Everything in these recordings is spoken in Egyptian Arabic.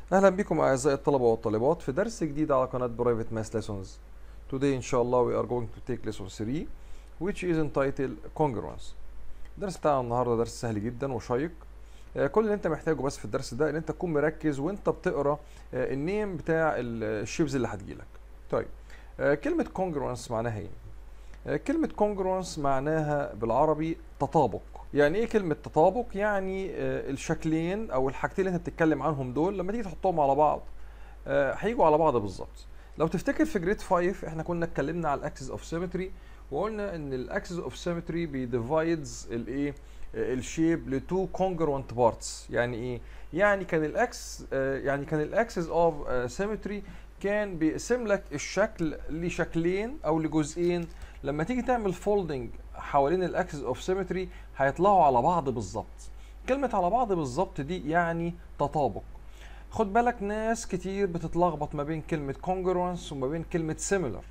أهلا بكم أعزائي الطلبة والطالبات في درس جديد على قناة Private Math Lessons. Today إن شاء الله we are going to take lesson 3 which is entitled Congruence. الدرس بتاعنا النهارده درس سهل جدا وشيق. آه، كل اللي أنت محتاجه بس في الدرس ده إن أنت تكون مركز وأنت بتقرا آه، النيم بتاع الشيبز اللي هتجيلك. طيب آه، كلمة Congruence معناها إيه؟ آه، كلمة Congruence معناها بالعربي تطابق. يعني ايه كلمة تطابق؟ يعني آه، الشكلين او الحاجتين اللي انت بتتكلم عنهم دول لما تيجي تحطهم على بعض آه، هيجوا على بعض بالظبط. لو تفتكر في جريد 5 احنا كنا اتكلمنا على الاكسس اوف سيمتري وقلنا ان الاكسس اوف سيمتري بيديفايدز الايه آه، الشيب لتو كونجرونت بارتس يعني ايه؟ يعني كان الاكس آه، يعني كان الاكسس اوف سيمتري كان بيقسم لك الشكل لشكلين او لجزئين لما تيجي تعمل فولدنج حوالين الاكسس اوف سيمتري هيطلعوا على بعض بالظبط كلمة على بعض بالظبط دي يعني تطابق خد بالك ناس كتير بتتلخبط ما بين كلمة congruence وما بين كلمة similar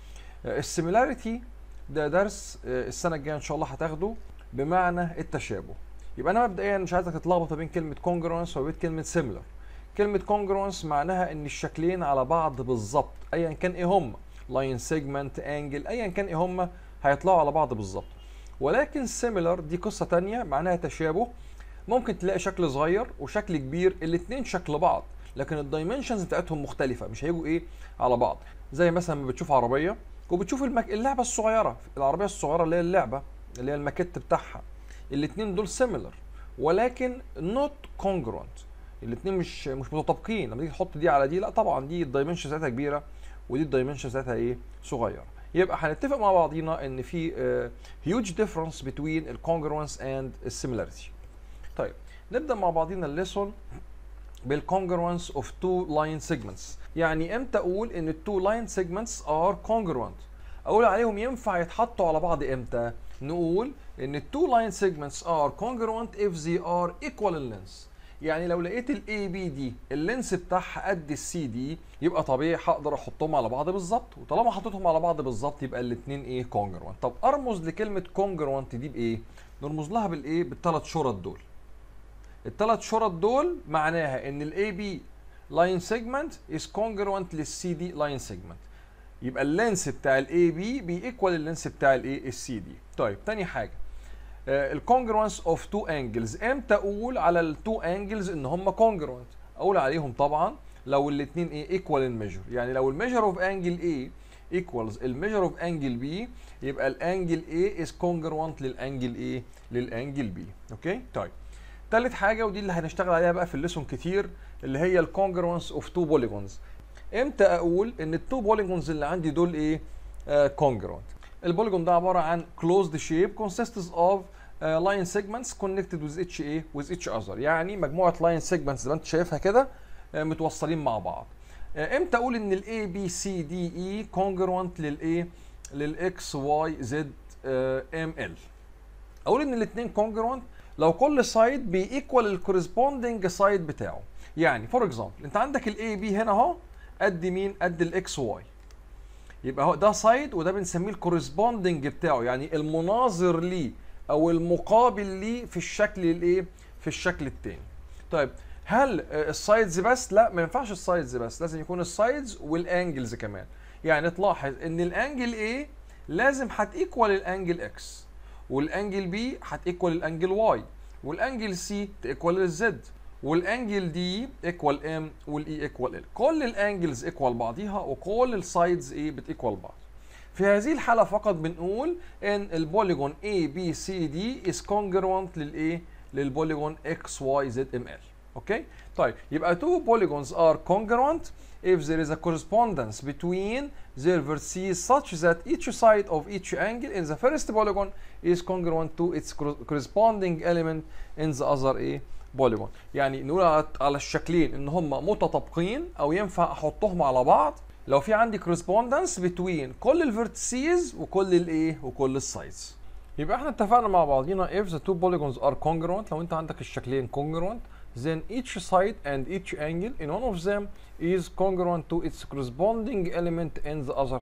السيميلاريتي ده درس آه، السنة الجاية إن شاء الله هتاخده بمعنى التشابه يبقى أنا مبدئيا مش عايزك تتلخبط ما بين كلمة congruence وما بين كلمة similar كلمة congruence معناها إن الشكلين على بعض بالظبط أيا كان إيه هم لاين سيجمنت انجل أيا كان إيه هم هيطلعوا على بعض بالظبط ولكن similar دي قصة تانية معناها تشابه ممكن تلاقي شكل صغير وشكل كبير الاتنين شكل بعض لكن الدايمنشنز بتاعتهم مختلفة مش هيجوا ايه على بعض زي مثلا لما بتشوف عربية وبتشوف المك... اللعبة الصغيرة العربية الصغيرة اللي هي اللعبة اللي هي الماكيت بتاعها الاتنين دول similar ولكن not congruent الاتنين مش مش متطابقين لما تيجي تحط دي على دي لا طبعا دي الدايمنشن بتاعتها كبيرة ودي الدايمنشن بتاعتها ايه صغيرة يبقى هنتفق مع بعضينا ان في uh, huge difference between الcongruence and السيميلاريتي طيب نبدا مع بعضينا الليسون بالcongruence of two line segments يعني امتى اقول ان التو line segments are congruent اقول عليهم ينفع يتحطوا على بعض امتى نقول ان التو line segments are congruent if they are equal in length يعني لو لقيت الاي بي دي اللينس بتاعها قد السي دي يبقى طبيعي هقدر احطهم على بعض بالظبط وطالما حطيتهم على بعض بالظبط يبقى الاثنين ايه كونجروانت طب ارمز لكلمه كونجروانت دي بايه نرمز لها بالايه بالثلاث شرط دول الثلاث شرط دول معناها ان الاي بي لاين سيجمنت از كونجروانت للسي دي لاين سيجمنت يبقى اللينس بتاع الاي بي بيكوال اللينس بتاع الايه السي دي طيب تاني حاجه الكونجرونس اوف تو انجلز امتى اقول على التو انجلز ان هم كونجرونت اقول عليهم طبعا لو الاثنين ايه ايكوال ان ميجر يعني لو الميجر اوف انجل A ايكوالز الميجر اوف انجل B يبقى الانجل A از كونجرونت للانجل ايه للانجل B اوكي طيب تالت حاجه ودي اللي هنشتغل عليها بقى في الليسون كتير اللي هي الكونجرونس اوف تو بوليجونز امتى اقول ان التو بوليجونز اللي عندي دول ايه كونجرونت البوليجون ده عباره عن closed shape consists of uh, line segments connected with each a with each other يعني مجموعه line segments زي ما انت شايفها كده uh, متوصلين مع بعض uh, امتى اقول ان الاي بي سي دي اي congruent للايه للاكس واي زد ام ال اقول ان الاثنين congruent لو كل سايد بيكوال الكورسبوندنج سايد بتاعه يعني فور اكزامبل انت عندك الاي بي هنا اهو قد مين قد الاكس واي يبقى هو ده سايد وده بنسميه الكورسبوندنج بتاعه يعني المناظر ليه او المقابل ليه في الشكل الايه في الشكل التاني طيب هل آه، السايدز بس لا ما ينفعش السايدز بس لازم يكون السايدز والانجلز كمان يعني تلاحظ ان الانجل A لازم هتيكوال الانجل اكس والانجل بي هتيكوال الانجل واي والانجل سي تيكوال الزد والانجل دي ايكوال ام والاي ايكوال ال كل الانجلز ايكوال بعضيها وكل السايدز ايه بتيكوال بعض في هذه الحالة فقط بنقول ان البوليجون A B C D is congruent للايه للبوليجون X Y Z M L اوكي طيب يبقى two polygons are congruent if there is a correspondence between their vertices such that each side of each angle in the first polygon is congruent to its cor- corresponding element in the other a polygon يعني نقول على على الشكلين ان هم متطابقين او ينفع احطهم على بعض لو في عندي correspondence between كل الفيرتسيز وكل الايه وكل السايدز يبقى احنا اتفقنا مع بعضينا if the two polygons are congruent لو انت عندك الشكلين congruent then each side and each angle in one of them is congruent to its corresponding element in the other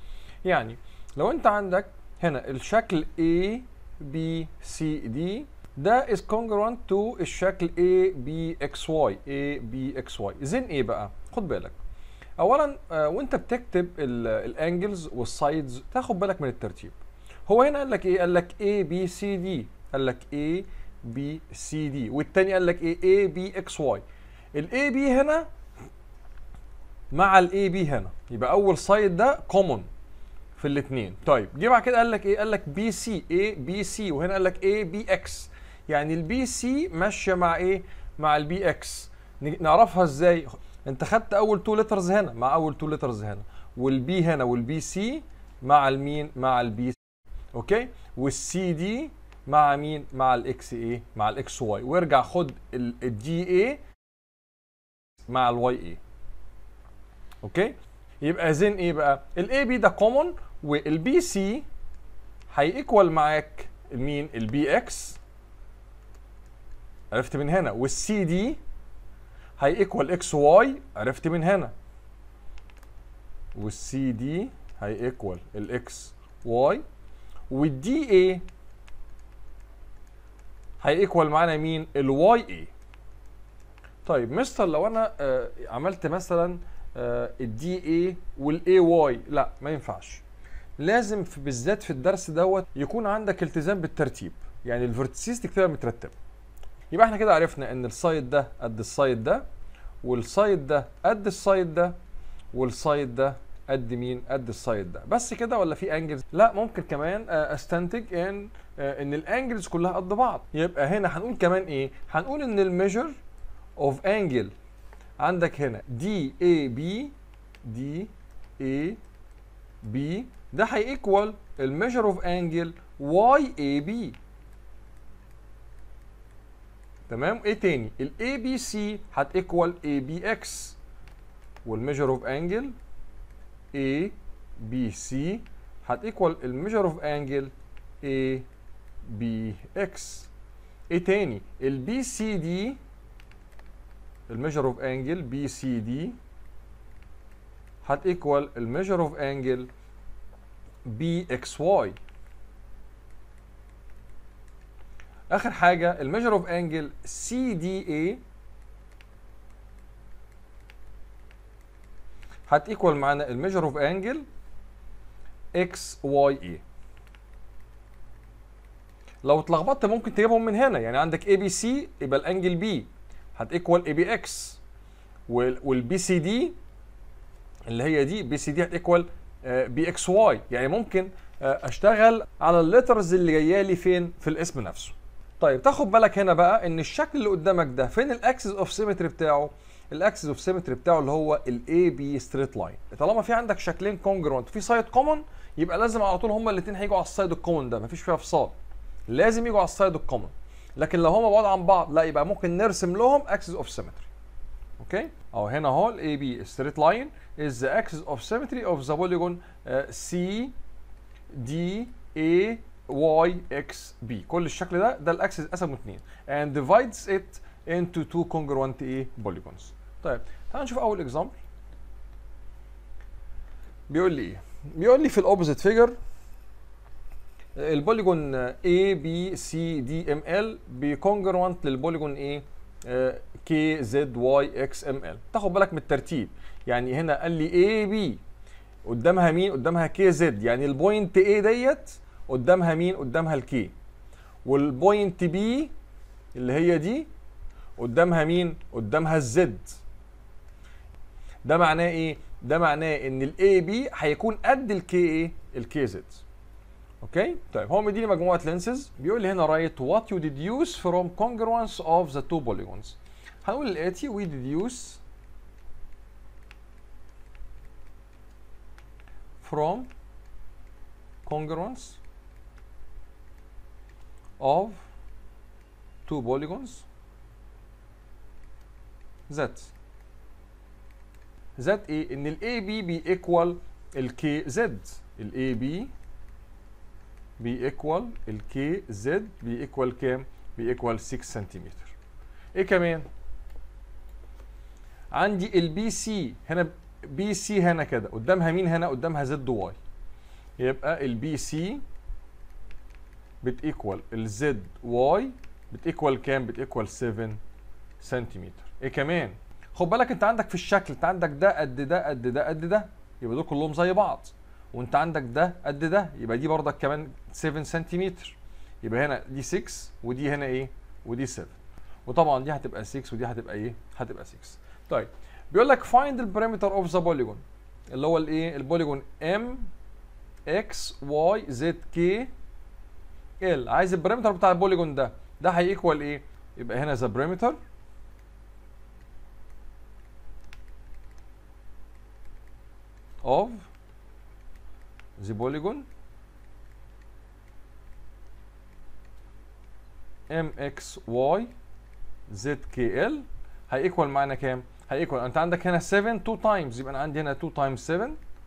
يعني لو انت عندك هنا الشكل A B C D ده is congruent to الشكل A B X Y A B X Y زين ايه بقى خد بالك اولا آه، وانت بتكتب الانجلز والسايدز تاخد بالك من الترتيب هو هنا قال لك ايه قال لك A B C D قال لك A B C D والتاني قال لك ايه A B X Y ال A B هنا مع ال A B هنا يبقى اول سايد ده كومون في الاثنين طيب جه بعد كده قال لك ايه قال لك بي سي اي بي سي وهنا قال لك اي بي اكس يعني البي سي ماشيه مع ايه مع البي اكس نعرفها ازاي انت خدت اول تو لترز هنا مع اول تو لترز هنا والبي هنا والبي سي مع المين مع البي سي اوكي والسي دي مع مين مع الاكس ايه مع الاكس واي وارجع خد الدي اي مع الواي اي اوكي يبقى زين ايه بقى الاي بي ده كومون والبي سي هيكوال معاك مين البي اكس عرفت من هنا والسي دي هيكوال اكس واي عرفت من هنا والسي دي هيكوال الاكس واي والدي اي هيكوال معانا مين الواي اي طيب مستر لو انا آه عملت مثلا الدي اي والاي واي لا ما ينفعش لازم في بالذات في الدرس دوت يكون عندك التزام بالترتيب يعني الفيرتسيز تكتبها مترتبه يبقى احنا كده عرفنا ان السايد ده قد السايد ده والسايد ده قد السايد ده والسايد ده قد مين قد السايد ده بس كده ولا في انجلز لا ممكن كمان استنتج ان ان الانجلز كلها قد بعض يبقى هنا هنقول كمان ايه هنقول ان الميجر اوف انجل عندك هنا دي اي بي دي اي بي ده هيكوال الميجر اوف انجل واي اي بي تمام ايه تاني الاي بي سي هتيكوال اي بي اكس والميجر اوف انجل اي بي سي هتيكوال الميجر اوف انجل اي بي اكس ايه تاني البي سي دي الميجر اوف انجل بي سي دي هتيكوال الميجر اوف انجل بي اكس واي اخر حاجه الميجر اوف انجل سي دي اي هتيكوال معانا الميجر اوف انجل اكس واي اي لو اتلخبطت ممكن تجيبهم من هنا يعني عندك اي بي سي يبقى الانجل بي هتيكوال اي بي اكس والبي سي دي اللي هي دي بي سي دي هتيكوال بي اكس واي يعني ممكن اشتغل على الليترز اللي جايه لي فين في الاسم نفسه طيب تاخد بالك هنا بقى ان الشكل اللي قدامك ده فين الاكسس اوف سيمتري بتاعه الاكسس اوف سيمتري بتاعه اللي هو الاي بي ستريت لاين طالما في عندك شكلين كونجرونت في سايد كومن يبقى لازم على طول هما الاثنين هيجوا على السايد الكومن ده مفيش فيها فصال لازم يجوا على السايد الكومن لكن لو هما بعاد عن بعض لا يبقى ممكن نرسم لهم اكسس اوف سيمتري اوكي اهو هنا اهو الاي بي ستريت لاين is the axis of symmetry of the polygon uh, C D A Y X B كل الشكل ده ده الاكسس قسمه اتنين and divides it into two congruent A polygons طيب تعال نشوف اول اكزامبل بيقول لي ايه بيقول لي في الاوبوزيت فيجر البوليجون A B C D M L بكونجرونت للبوليجون A K Z Y X M L تاخد بالك من الترتيب يعني هنا قال لي A B قدامها مين قدامها كي زد يعني البوينت A ديت قدامها مين قدامها الكي والبوينت B اللي هي دي قدامها مين قدامها الزد ده معناه ايه ده معناه ان الاي بي هيكون قد الكي ايه الكي زد اوكي طيب هو مديني مجموعه لينسز بيقول لي هنا رايت وات يو deduce from congruence of the two polygons هنقول الاتي we deduce from congruence of two polygons z z ايه ان الاي بي بيكوال الكي زد الاي بي بيكوال الكي زد بيكوال كام بيكوال 6 سنتيمتر ايه كمان عندي البي سي هنا بي سي هنا كده قدامها مين هنا قدامها زد واي يبقى البي سي بتيكوال الزد واي بتيكوال كام بتيكوال 7 سنتيمتر ايه كمان خد بالك انت عندك في الشكل انت عندك ده قد ده قد ده قد ده يبقى دول كلهم زي بعض وانت عندك ده قد ده يبقى دي برضك كمان 7 سنتيمتر يبقى هنا دي 6 ودي هنا ايه ودي 7 وطبعا دي هتبقى 6 ودي هتبقى ايه هتبقى 6 طيب بيقول لك find the perimeter of the polygon اللي هو الايه البوليجون ام اكس واي زد كي ال عايز البريمتر بتاع البوليجون ده ده هيكوال ايه يبقى هنا ذا بريمتر of the polygon mxy zkl هيكوال معانا كام؟ هيكوال انت عندك هنا 7 2 تايمز يبقى انا عندي هنا 2 تايمز 7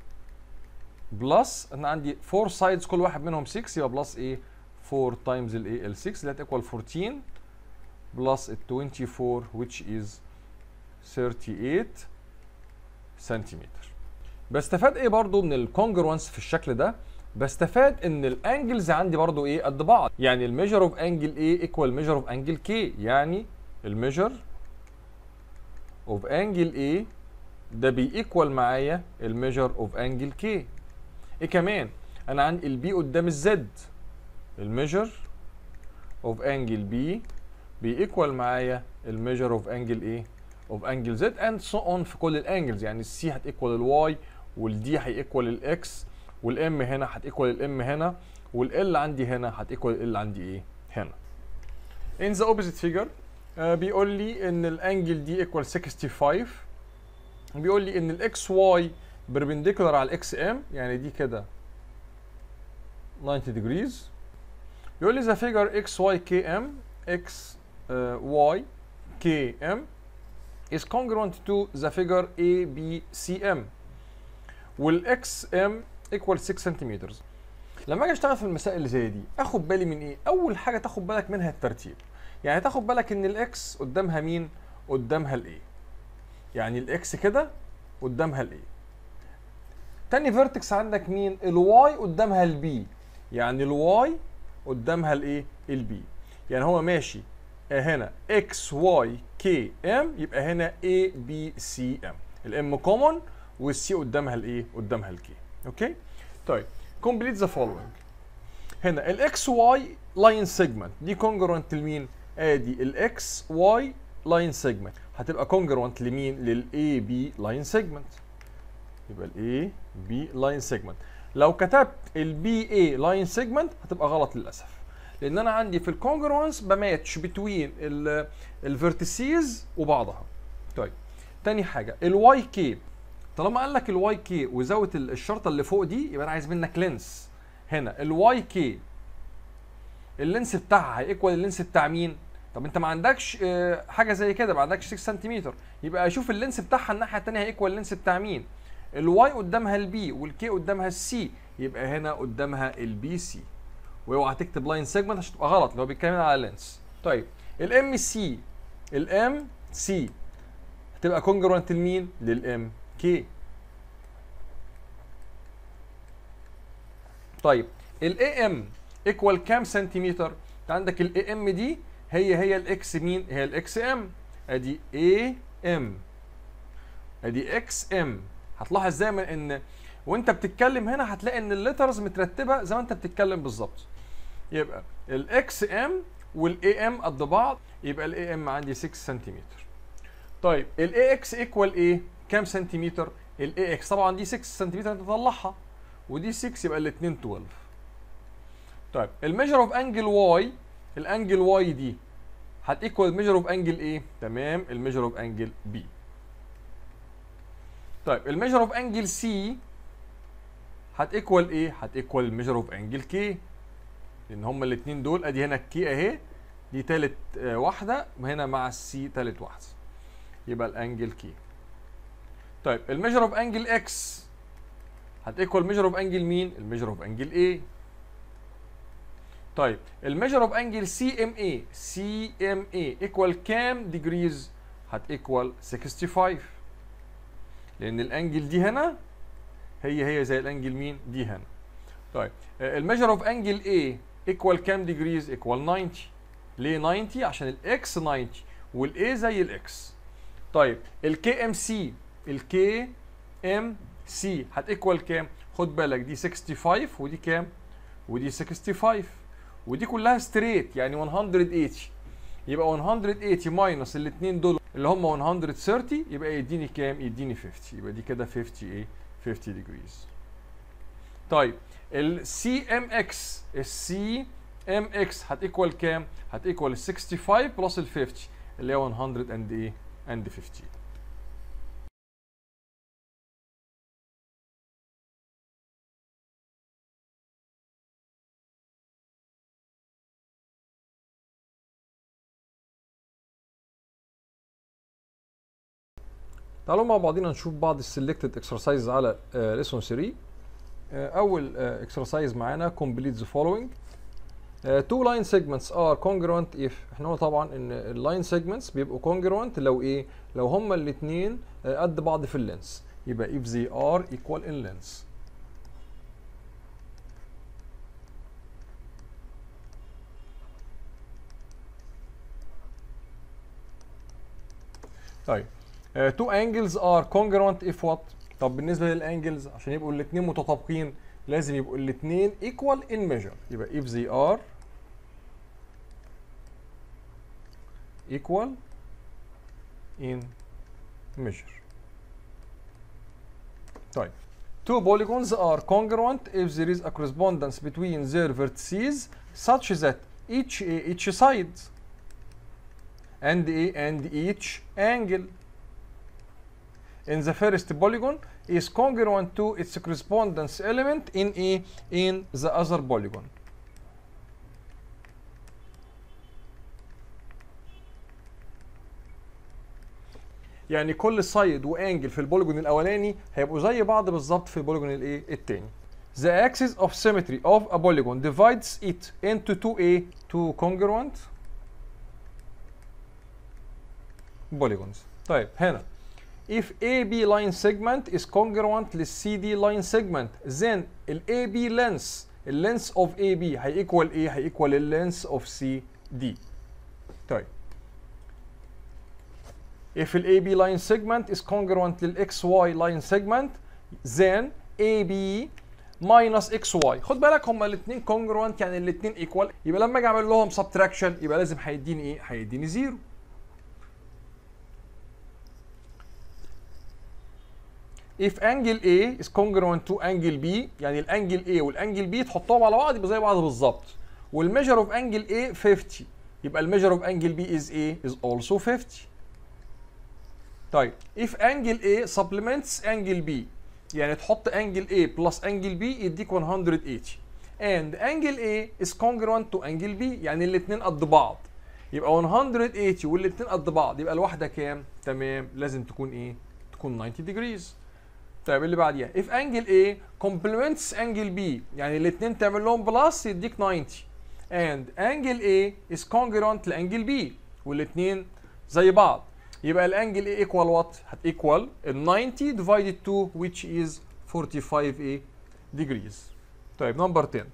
بلس انا عندي 4 سايدز كل واحد منهم 6 يبقى بلس ايه 4 تايمز الايه ال 6 اللي هتيكوال 14 بلس ال 24 which is 38 سنتيمتر بستفاد ايه برضو من الكونجرونس في الشكل ده بستفاد ان الانجلز عندي برضو ايه قد بعض يعني الميجر اوف انجل ايه ايكوال ميجر اوف انجل كي يعني الميجر اوف انجل ايه ده بيكوال معايا الميجر اوف انجل كي ايه كمان انا عندي البي قدام الزد الميجر اوف انجل بي بيكوال معايا الميجر اوف انجل ايه اوف انجل زد اند سو اون في كل الانجلز يعني السي هتيكوال الواي والدي هيكوال الاكس والام هنا هتيكوال الام هنا والال عندي هنا هتيكوال ال عندي ايه هنا in the opposite figure آه بيقول لي ان الانجل دي ايكوال 65 بيقول لي ان الاكس واي بربنديكولار على الاكس ام يعني دي كده 90 degrees بيقول لي the figure x y k m x uh, y k m is congruent to the figure a b c m والاكس ام equal 6 سنتيمتر لما اجي اشتغل في المسائل اللي زي دي اخد بالي من ايه اول حاجه تاخد بالك منها الترتيب يعني تاخد بالك ان الاكس قدامها مين قدامها الايه يعني الاكس كده قدامها الايه تاني فيرتكس عندك مين الواي قدامها البي يعني الواي قدامها الايه البي يعني هو ماشي هنا اكس واي كي ام يبقى هنا اي بي سي ام الام كومون والسي قدامها الايه قدامها الكي اوكي طيب كومبليت ذا فولوينج هنا الاكس واي لاين سيجمنت دي كونجرونت لمين ادي الاكس واي لاين سيجمنت هتبقى كونجرونت لمين للاي بي لاين سيجمنت يبقى الاي بي لاين سيجمنت لو كتبت البي اي لاين سيجمنت هتبقى غلط للاسف لان انا عندي في الكونجرونس بماتش بتوين الفيرتيسيز وبعضها طيب تاني حاجه الواي كي طالما قال لك الواي كي وزاويه الشرطه اللي فوق دي يبقى انا عايز منك لينس هنا الواي كي اللينس بتاعها هيكوال اللينس بتاع مين طب انت ما عندكش حاجه زي كده ما عندكش 6 سنتيمتر يبقى اشوف اللينس بتاعها الناحيه الثانيه هيكوال اللينس بتاع مين الواي قدامها البي والكي قدامها السي يبقى هنا قدامها البي سي واوعى تكتب لاين سيجمنت عشان تبقى غلط لو بيتكلم على لينس طيب الام سي الام سي هتبقى كونجرونت لمين للام كي طيب الاي ام ايكوال كام سنتيمتر انت عندك الاي ام دي هي هي الاكس مين هي الاكس ام ادي اي ام ادي اكس ام هتلاحظ دايما ان وانت بتتكلم هنا هتلاقي ان الليترز مترتبه زي ما انت بتتكلم بالظبط يبقى الاكس ام والاي ام قد بعض يبقى الاي ام عندي 6 سنتيمتر طيب الاي اكس ايكوال ايه كام سنتيمتر الاي اكس طبعا دي 6 سنتيمتر انت تطلعها ودي 6 يبقى الاثنين 12 طيب الميجر اوف انجل واي الانجل واي دي هتيكوال الميجر اوف انجل ايه تمام الميجر اوف انجل بي طيب الميجر اوف انجل سي هتيكوال ايه هتيكوال الميجر اوف انجل كي لان هما الاثنين دول ادي هنا الكي اهي دي تالت آه واحده وهنا مع السي تالت واحده يبقى الانجل كي طيب الميجر اوف انجل اكس هتيكوال ميجر اوف انجل مين الميجر اوف انجل ايه طيب الميجر اوف انجل سي ام اي سي ام اي ايكوال كام ديجريز هتيكوال 65 لان الانجل دي هنا هي هي زي الانجل مين دي هنا طيب الميجر اوف انجل اي ايكوال كام ديجريز ايكوال 90 ليه 90 عشان الاكس 90 والاي زي الاكس طيب الكي ام سي الكي ام سي هتيكوال كام خد بالك دي 65 ودي كام ودي 65 ودي كلها ستريت يعني 180 يبقى 180 ماينس الاثنين دول اللي هم 130 يبقى يديني كام يديني 50 يبقى دي كده 50 ايه 50 ديجريز طيب السي ام اكس السي ام اكس هتيكوال كام هتيكوال ال 65 بلس ال 50 اللي هي 100 اند ايه اند 50 تعالوا مع بعضينا نشوف بعض السلكتد اكسرسايز على ليسون 3 آه، اول اكسرسايز معانا complete the following Uh, two line segments are congruent if احنا قلنا طبعا ان اللاين segments بيبقوا congruent لو ايه لو هما الاثنين قد بعض في اللينس يبقى if they are equal in length طيب uh, two angles are congruent if what طب بالنسبه للانجلز عشان يبقوا الاثنين متطابقين لازم يبقوا الاثنين equal in measure يبقى if they are equal in measure طيب two polygons are congruent if there is a correspondence between their vertices such that each each side and a and each angle in the first polygon is congruent to its correspondence element in a in the other polygon. يعني كل سايد وانجل في البوليجون الاولاني هيبقوا زي بعض بالظبط في البوليجون الايه التاني. The axis of symmetry of a polygon divides it into 2A two congruent polygons. طيب هنا if AB line segment is congruent لل CD line segment then ال AB length ال length of AB هيكوال ايه؟ هيكوال ال length of CD. طيب if ال AB line segment is congruent لل XY line segment then AB minus XY خد بالك هما الاثنين congruent يعني الاثنين equal يبقى لما اجي اعمل لهم subtraction يبقى لازم هيديني ايه؟ هيديني زيرو. if angle A is congruent to angle B يعني الانجل A والانجل B تحطهم على بعض يبقى زي بعض بالظبط والميجر اوف انجل A 50 يبقى الميجر اوف انجل B is A is also 50 طيب if angle A supplements angle B يعني تحط انجل A plus انجل B يديك 180 and angle A is congruent to angle B يعني الاثنين قد بعض يبقى 180 والاثنين قد بعض يبقى الواحده كام تمام لازم تكون ايه تكون 90 degrees طيب اللي بعديها if angle A complements angle B يعني الاثنين تعمل لهم بلس يديك 90 and angle A is congruent لانجل B والاثنين زي بعض يبقى الانجل A equal what؟ هت equal ال 90 divided 2 which is 45 A degrees طيب number 10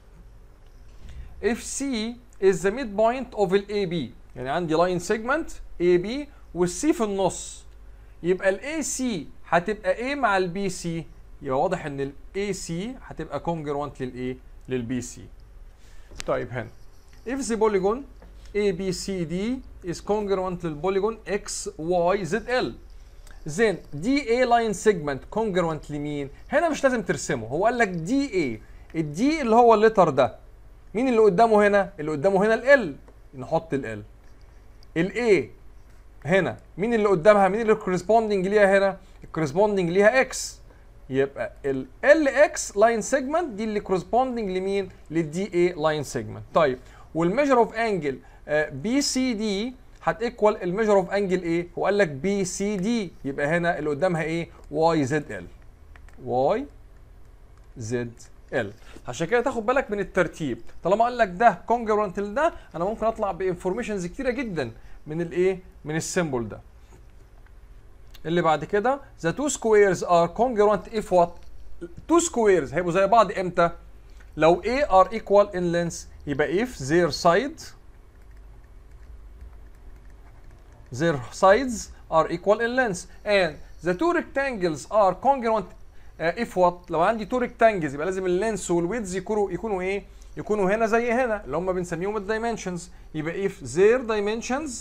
if C is the midpoint of ال AB يعني عندي line segment AB والC في النص يبقى ال AC هتبقى ايه مع البي سي يبقى واضح ان الاي سي هتبقى كونجرونت للايه للبي سي طيب هنا if the polygon ABCD is congruent للبوليجون XYZL then DA line segment congruent لمين؟ هنا مش لازم ترسمه هو قال لك DA الدي اللي هو اللتر ده مين اللي قدامه هنا؟ اللي قدامه هنا ال نحط ال الاي هنا مين اللي قدامها؟ مين اللي كورسبوندنج ليها هنا؟ الكورسبوندنج ليها اكس يبقى ال ال اكس لاين سيجمنت دي اللي كورسبوندنج لمين؟ للدي اي لاين سيجمنت طيب والميجر اوف انجل بي سي دي هتيكوال الميجر اوف انجل ايه؟ هو قال لك بي سي دي يبقى هنا اللي قدامها ايه؟ واي زد ال واي زد ال عشان كده تاخد بالك من الترتيب طالما قال لك ده كونجرونت لده انا ممكن اطلع بانفورميشنز كتيره جدا من الايه؟ من السيمبل ده اللي بعد كده the two squares are congruent if what two squares هيبقوا زي بعض امتى لو A are equal in length يبقى if their side their sides are equal in length and the two rectangles are congruent uh, if what لو عندي two rectangles يبقى لازم اللينس والويدز يكونوا يكونوا ايه يكونوا هنا زي هنا اللي هم بنسميهم الدايمنشنز يبقى if their dimensions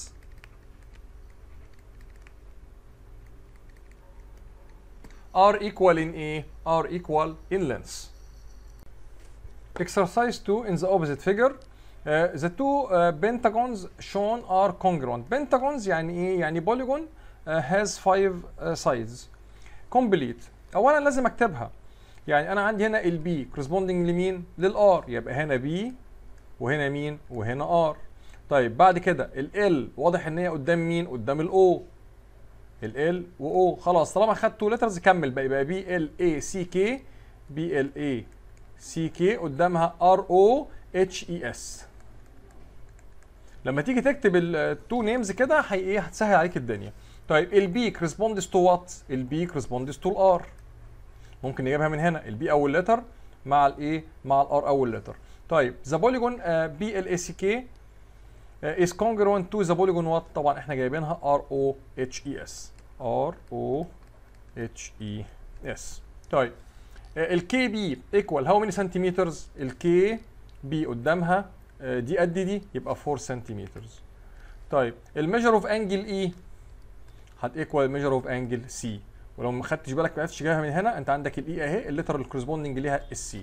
are equal in ايه are equal in length exercise 2 in the opposite figure Uh, the two uh, pentagons shown are congruent. Pentagons يعني ايه؟ يعني polygon uh, has five uh, sides. Complete. اولا لازم اكتبها. يعني انا عندي هنا ال B corresponding لمين؟ للR يبقى هنا B وهنا مين؟ وهنا R. طيب بعد كده ال L واضح ان هي قدام مين؟ قدام ال O. ال L و O خلاص طالما خدت تو ليترز كمل بقى يبقى B L A C K B L A C K قدامها R O H E S. لما تيجي تكتب التو نيمز كده هي ايه هتسهل عليك الدنيا طيب البي كورسبوندز تو وات البي كورسبوندز تو الار ممكن نجيبها من هنا البي اول لتر مع الايه مع الار اول لتر طيب ذا بوليجون بي ال اي سي كي is congruent to the polygon what طبعا احنا جايبينها ار او اتش اي اس ار او اتش اي اس طيب الكي بي ايكوال هاو ماني سنتيمترز الكي بي قدامها دي قد دي يبقى 4 سنتيمتر طيب الميجر اوف انجل اي هتيكوال الميجر اوف انجل سي ولو ما خدتش بالك ما عرفتش جايبها من هنا انت عندك الاي اهي الليتر الكورسبوندنج ليها السي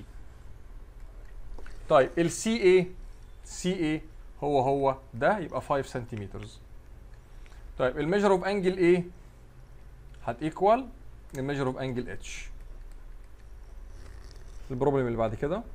طيب السي اي سي اي هو هو ده يبقى 5 سنتيمتر طيب الميجر اوف انجل ايه هتيكوال الميجر اوف انجل اتش البروبلم اللي بعد كده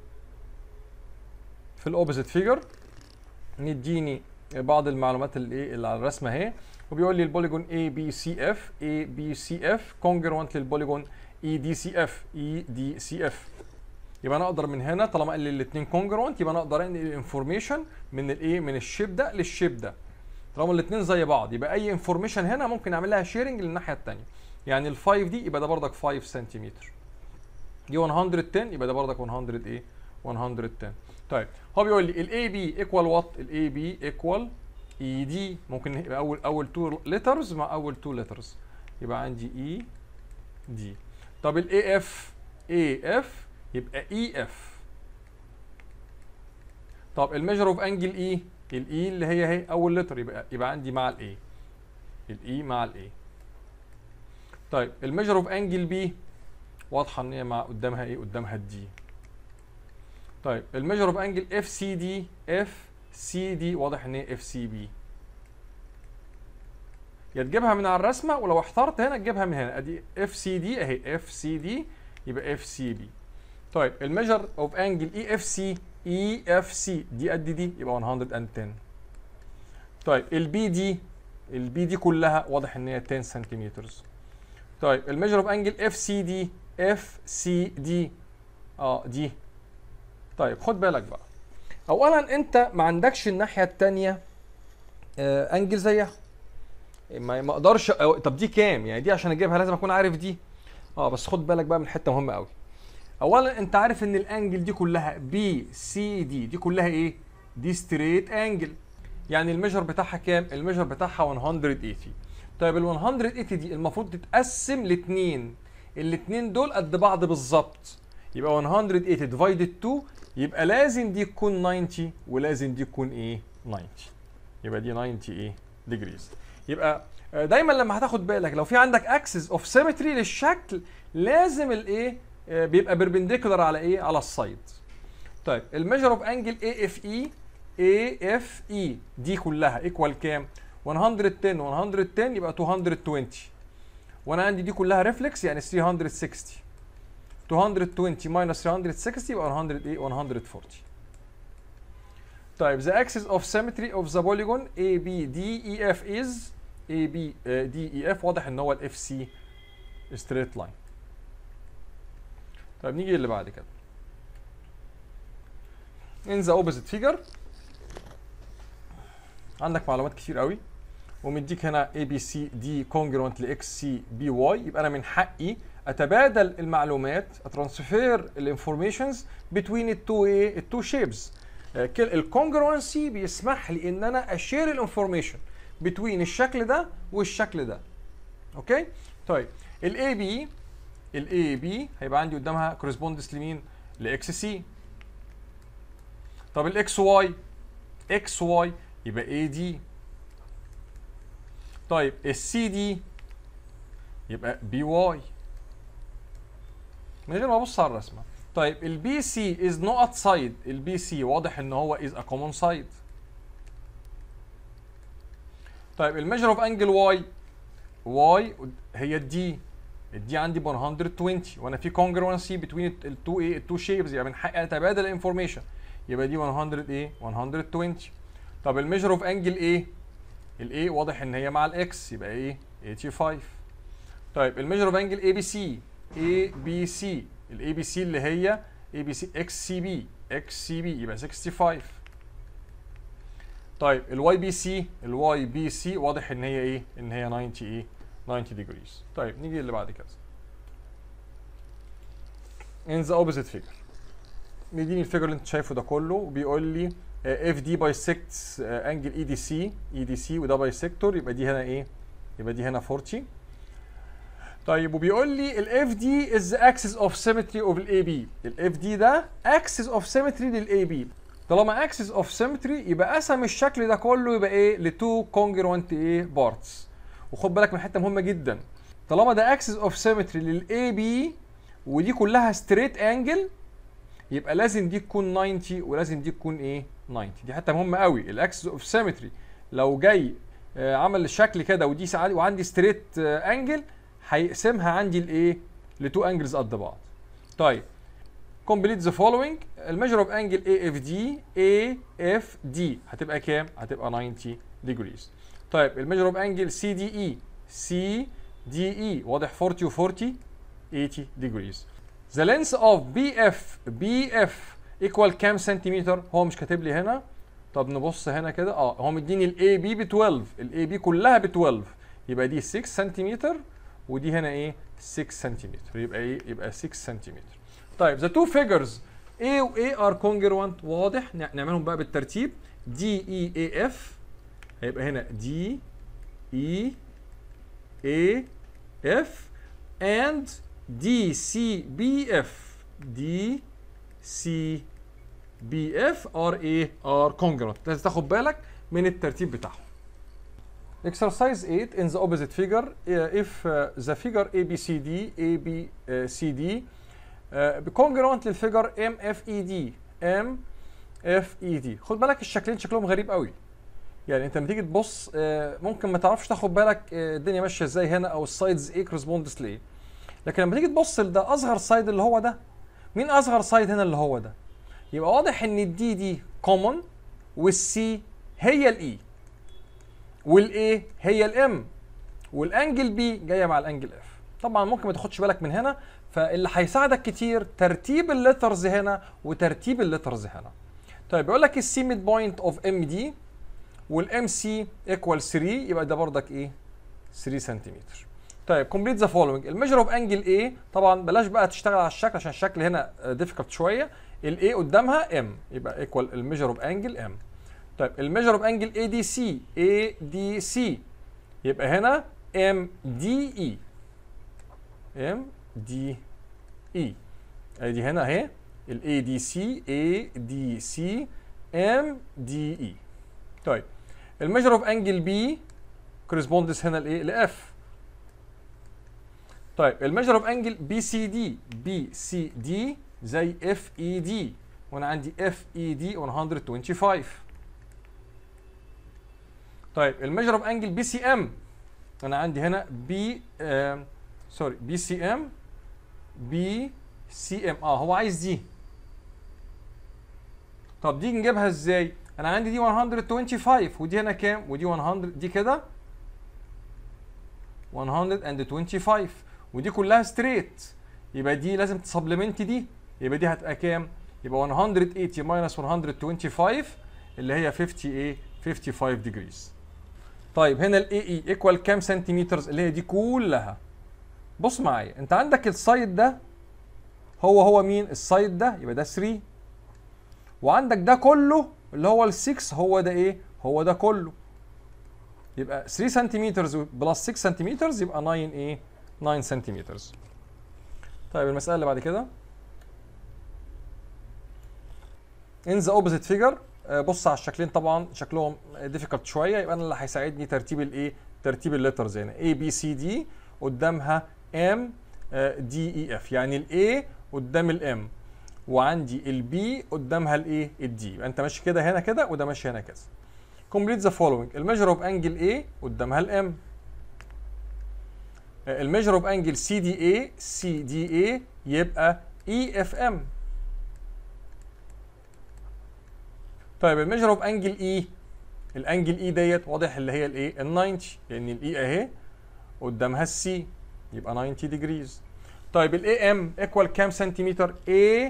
في الاوبوزيت فيجر مديني بعض المعلومات اللي ايه اللي على الرسمه اهي وبيقول لي البوليجون اي بي سي اف اي بي سي اف كونجرونت للبوليجون اي دي سي اف اي دي سي اف يبقى انا اقدر من هنا طالما قال لي الاثنين كونجرونت يبقى انا اقدر انقل الانفورميشن من الايه من الشيب ده للشيب ده طالما الاثنين زي بعض يبقى اي انفورميشن هنا ممكن اعمل لها شيرنج للناحيه الثانيه يعني ال5 دي يبقى ده بردك 5 سنتيمتر دي 110 يبقى ده بردك 100 ايه 110 طيب هو بيقول لي الاي بي ايكوال وات الاي بي ايكوال اي دي ممكن يبقى اول اول تو ليترز مع اول تو ليترز يبقى عندي اي دي طب الاي اف اي اف يبقى اي اف طب الميجر اوف انجل اي الاي اللي هي اهي اول لتر يبقى يبقى عندي مع الاي الاي مع الاي طيب الميجر اوف انجل بي واضحه ان هي مع قدامها ايه قدامها الدي طيب الميجر اوف انجل اف سي دي اف سي دي واضح ان هي اف سي بي يا تجيبها من على الرسمه ولو احترت هنا تجيبها من هنا ادي اف سي دي اهي اف سي دي يبقى اف سي بي طيب الميجر اوف انجل اي اف سي اي اف سي دي قد دي يبقى 110 طيب البي دي البي دي كلها واضح ان هي 10 سنتيمتر طيب الميجر اوف انجل اف سي دي اف سي دي اه دي طيب خد بالك بقى اولا انت ما عندكش الناحيه الثانيه آه انجل زيها ما ما اقدرش طب دي كام يعني دي عشان اجيبها لازم اكون عارف دي اه بس خد بالك بقى من حته مهمه قوي اولا انت عارف ان الانجل دي كلها بي سي دي دي كلها ايه دي ستريت انجل يعني الميجر بتاعها كام الميجر بتاعها 180 طيب ال 180 دي المفروض تتقسم لاثنين الاثنين دول قد بعض بالظبط يبقى 180 ديفايدد 2 يبقى لازم دي تكون 90 ولازم دي تكون ايه 90 يبقى دي 90 ايه ديجريز يبقى دايما لما هتاخد بالك لو في عندك اكسس اوف سيمتري للشكل لازم الايه بيبقى بيربنديكولار على ايه على السايد طيب الميجر اوف انجل اي اف اي اي اف اي دي كلها ايكوال كام 110 110 يبقى 220 وانا عندي دي كلها ريفلكس يعني 360 220 minus 360 يبقى 100 ايه 140 طيب the axis of symmetry of the polygon ABDEF is ABDEF واضح ان هو الاف سي straight line طيب نيجي اللي بعد كده in the opposite figure عندك معلومات كتير قوي ومديك هنا اي بي سي دي كونجرونت لاكس سي بي واي يبقى انا من حقي اتبادل المعلومات اترانسفير الانفورميشنز بين التو ايه التو شيبس الكونجرونسي بيسمح لي ان انا اشير الانفورميشن بتوين الشكل ده والشكل ده اوكي طيب الاي بي الاي بي هيبقى عندي قدامها كورسبوندس لمين لاكس سي طب الاكس واي اكس واي يبقى اي دي طيب السي دي يبقى بي واي من غير ما ابص على الرسمه طيب البي سي از نوت سايد البي سي واضح ان هو از ا كومون سايد طيب الميجر اوف انجل واي واي هي الدي الدي عندي ب 120 وانا في كونجرونسي بين التو ايه التو شيبز يعني من حقي اتبادل الانفورميشن يبقى دي 100 ايه 120 طب الميجر اوف انجل ايه الاي واضح ان هي مع الاكس يبقى ايه 85 طيب الميجر اوف انجل اي بي سي اي بي سي الاي بي سي اللي هي اي بي سي اكس سي بي اكس سي بي يبقى 65 طيب الواي بي سي الواي بي سي واضح ان هي ايه ان هي 90 ايه 90 degrees طيب نيجي اللي بعد كده in the opposite figure مديني الفيجر اللي انت شايفه ده كله وبيقول لي اف دي بايسكتس انجل اي دي سي اي دي سي وده بايسكتور يبقى دي هنا ايه يبقى دي هنا 40 طيب وبيقول لي الاف دي از اكسس اوف سيمتري اوف الاي بي الاف دي ده اكسس اوف سيمتري للاي بي طالما اكسس اوف سيمتري يبقى قسم الشكل ده كله يبقى ايه لتو كونجروانت ايه بارتس وخد بالك من حته مهمه جدا طالما ده اكسس اوف سيمتري للاي بي ودي كلها ستريت انجل يبقى لازم دي تكون 90 ولازم دي تكون ايه 90 دي حته مهمه قوي الاكسس اوف سيمتري لو جاي آه عمل الشكل كده ودي ساعات وعندي ستريت آه انجل هيقسمها عندي لايه لتو انجلز قد بعض طيب complete the following الميجر اوف انجل اي اف دي اي اف دي هتبقى كام هتبقى 90 degrees طيب الميجر اوف انجل سي دي اي سي دي اي واضح 40 و 40 80 degrees the length of BF BF equal كام سنتيمتر هو مش كاتب لي هنا طب نبص هنا كده اه هو مديني الاي بي ب 12 الاي بي كلها ب 12 يبقى دي 6 سنتيمتر ودي هنا ايه 6 سنتيمتر يبقى ايه يبقى 6 سنتيمتر طيب the two figures A و A are congruent واضح نعملهم بقى بالترتيب D E A F هيبقى هنا D E A F and D C B F D C B F are A are congruent لازم تاخد بالك من الترتيب بتاعهم Exercise 8 in the opposite figure uh, if uh, the figure ABCD ABCD uh, congruent للفيجر MFED MFED خد بالك الشكلين شكلهم غريب قوي يعني انت لما تيجي تبص ممكن ما تعرفش تاخد بالك الدنيا ماشيه ازاي هنا او السايدز ايه كورسبوندس لايه لكن لما تيجي تبص لده اصغر سايد اللي هو ده مين اصغر سايد هنا اللي هو ده يبقى واضح ان الدي دي كومون والسي هي الاي والاي هي الام والانجل بي جايه مع الانجل اف طبعا ممكن ما تاخدش بالك من هنا فاللي هيساعدك كتير ترتيب الليترز هنا وترتيب الليترز هنا طيب بيقول لك السي ميد بوينت اوف ام دي والام سي ايكوال 3 يبقى ده بردك ايه 3 سنتيمتر طيب كومبليت ذا فولوينج الميجر اوف انجل ايه طبعا بلاش بقى تشتغل على الشكل عشان الشكل هنا ديفيكولت شويه الاي قدامها ام يبقى ايكوال الميجر اوف انجل ام طيب الميجر اوف انجل اي دي سي اي دي سي يبقى هنا ام دي اي ام دي اي ادي هنا اهي الاي دي سي اي دي سي ام دي اي طيب الميجر اوف انجل بي كورسبوندس هنا لايه لاف طيب الميجر اوف انجل بي سي دي بي سي دي زي اف اي دي وانا عندي اف اي دي 125 طيب الميجر اوف انجل بي سي ام انا عندي هنا بي سوري بي سي ام بي سي ام اه هو عايز دي طب دي نجيبها ازاي انا عندي دي 125 ودي هنا كام ودي 100 دي كده 125 ودي كلها ستريت يبقى دي لازم تسبلمنت دي يبقى دي هتبقى كام يبقى 180 ماينس 125 اللي هي 50 ايه 55 ديجريز طيب هنا الاي اي ايكوال كام سنتيمترز اللي هي دي كلها بص معايا انت عندك السايد ده هو هو مين السايد ده يبقى ده 3 وعندك ده كله اللي هو ال 6 هو ده ايه هو ده كله يبقى 3 سنتيمتر بلس 6 سنتيمتر يبقى 9 ايه 9 سنتيمتر طيب المساله اللي بعد كده in the opposite figure آه، بص على الشكلين طبعا شكلهم difficult شويه يبقى انا اللي هيساعدني ترتيب الايه ترتيب الليترز هنا A B C D قدامها M آه، D E F يعني ال A قدام ال M وعندي ال B قدامها الايه ال D يبقى انت ماشي كده هنا كده وده ماشي هنا كذا complete the following الميجر اوف انجل A قدامها ال M الميجر اوف انجل سي دي اي سي دي اي يبقى اي اف ام طيب الميجر اوف انجل اي الانجل اي ديت واضح اللي هي الايه ال 90 لان الاي اهي قدامها السي يبقى 90 ديجريز طيب الاي ام ايكوال كام سنتيمتر اي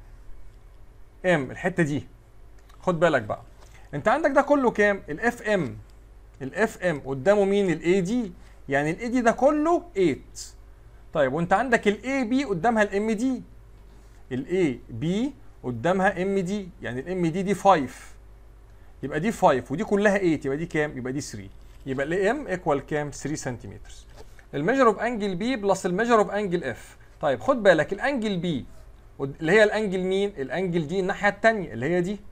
ام الحته دي خد بالك بقى انت عندك ده كله كام الاف ام الاف ام قدامه مين الاي دي يعني الاي دي ده كله 8 طيب وانت عندك الاي بي قدامها الام دي الاي بي قدامها ام دي يعني الام دي دي 5 يبقى دي 5 ودي كلها 8 يبقى دي كام يبقى دي 3 يبقى الاي ام ايكوال كام 3 سنتيمتر الميجر اوف انجل بي بلس الميجر اوف انجل اف طيب خد بالك الانجل بي اللي هي الانجل مين الانجل دي الناحيه الثانيه اللي هي دي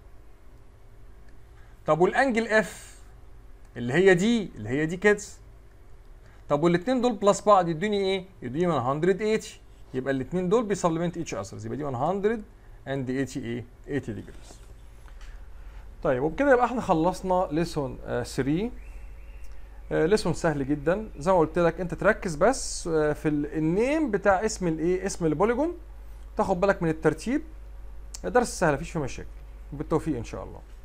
طب والانجل اف اللي هي دي اللي هي دي كده طب والاثنين دول بلس بعض يدوني ايه يدوني 180 يبقى الاثنين دول بيسبلمنت ايتش اذرز يبقى دي 100 اند 80 ايه 80 ديجريز طيب وبكده يبقى احنا خلصنا ليسون 3 ليسون سهل جدا زي ما قلت لك انت تركز بس آه، في ال- النيم بتاع اسم الايه اسم البوليجون تاخد بالك من الترتيب درس سهل مفيش فيه مشاكل بالتوفيق ان شاء الله